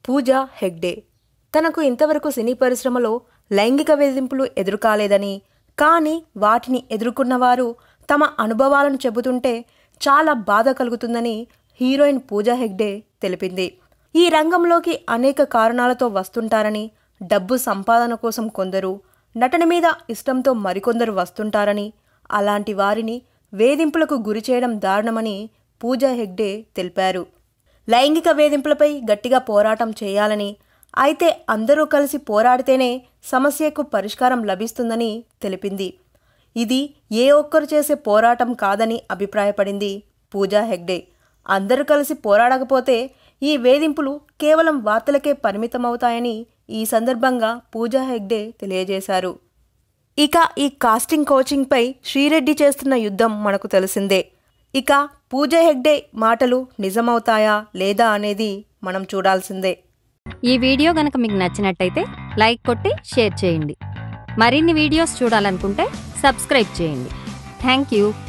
పూజా హెగ్డే తనకు ఇంతవరకు సినీ పరిశ్రమలో లైంగిక వేధింపులు ఎదురుకాలేదని కానీ వాటిని ఎదుర్కొన్నవారు తమ అనుభవాలను చెబుతుంటే చాలా బాధ కలుగుతుందని హీరోయిన్ పూజా హెగ్డే తెలిపింది ఈ రంగంలోకి అనేక కారణాలతో వస్తుంటారని డబ్బు సంపాదన కోసం కొందరు నటన మీద ఇష్టంతో మరికొందరు వస్తుంటారని అలాంటి వారిని వేధింపులకు గురి చేయడం దారుణమని పూజా హెగ్డే తెలిపారు లైంగిక వేధింపులపై గట్టిగా పోరాటం చేయాలని అయితే అందరూ కలిసి పోరాడితేనే సమస్యకు పరిష్కారం లభిస్తుందని తెలిపింది ఇది ఏ ఒక్కరు చేసే పోరాటం కాదని అభిప్రాయపడింది పూజా హెగ్డే అందరూ కలిసి పోరాడకపోతే ఈ వేధింపులు కేవలం వార్తలకే పరిమితమవుతాయని ఈ సందర్భంగా పూజా హెగ్డే తెలియజేశారు ఇక ఈ కాస్టింగ్ కోచింగ్పై శ్రీరెడ్డి చేస్తున్న యుద్ధం మనకు తెలిసిందే ఇక పూజ హెగ్డే మాటలు నిజమవుతాయా లేదా అనేది మనం చూడాల్సిందే ఈ వీడియో గనక మీకు నచ్చినట్టయితే లైక్ కొట్టి షేర్ చేయండి మరిన్ని వీడియోస్ చూడాలనుకుంటే సబ్స్క్రైబ్ చేయండి థ్యాంక్ యూ